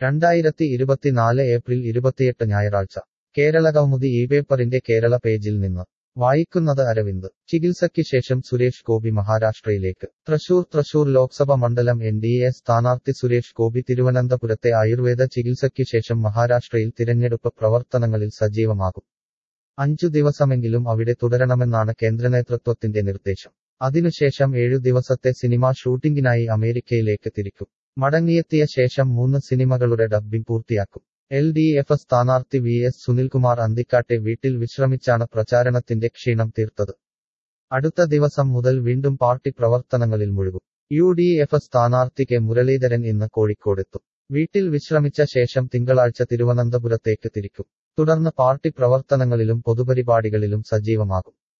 രണ്ടായിരത്തി ഇരുപത്തിനാല് ഏപ്രിൽ ഇരുപത്തിയെട്ട് ഞായറാഴ്ച കേരള കൗമുദി ഈ പേപ്പറിന്റെ കേരള പേജിൽ നിന്ന് വായിക്കുന്നത് അരവിന്ദ് ചികിത്സയ്ക്ക് ശേഷം സുരേഷ് ഗോപി മഹാരാഷ്ട്രയിലേക്ക് തൃശൂർ തൃശൂർ ലോക്സഭ മണ്ഡലം എൻ ഡി എ സ്ഥാനാർത്ഥി സുരേഷ് ഗോപി തിരുവനന്തപുരത്തെ ആയുർവേദ ചികിത്സയ്ക്ക് ശേഷം മഹാരാഷ്ട്രയിൽ തിരഞ്ഞെടുപ്പ് പ്രവർത്തനങ്ങളിൽ സജീവമാകും അഞ്ചു ദിവസമെങ്കിലും അവിടെ തുടരണമെന്നാണ് കേന്ദ്രനേതൃത്വത്തിന്റെ നിർദ്ദേശം അതിനുശേഷം ഏഴു ദിവസത്തെ സിനിമാ ഷൂട്ടിംഗിനായി അമേരിക്കയിലേക്ക് തിരിക്കും മടങ്ങിയെത്തിയ ശേഷം മൂന്ന് സിനിമകളുടെ ഡബ്ബിംഗ് പൂർത്തിയാക്കും എൽ ഡി എഫ് സ്ഥാനാർത്ഥി വി എസ് സുനിൽകുമാർ അന്തിക്കാട്ടെ വീട്ടിൽ വിശ്രമിച്ചാണ് പ്രചാരണത്തിന്റെ ക്ഷീണം തീർത്തത് അടുത്ത ദിവസം മുതൽ വീണ്ടും പാർട്ടി പ്രവർത്തനങ്ങളിൽ മുഴുകും യു ഡി എഫ് സ്ഥാനാർത്ഥി കെ മുരളീധരൻ ഇന്ന് കോഴിക്കോടെത്തും വീട്ടിൽ വിശ്രമിച്ച ശേഷം തിങ്കളാഴ്ച തിരുവനന്തപുരത്തേക്ക് തിരിക്കും തുടർന്ന് പാർട്ടി പ്രവർത്തനങ്ങളിലും പൊതുപരിപാടികളിലും സജീവമാകും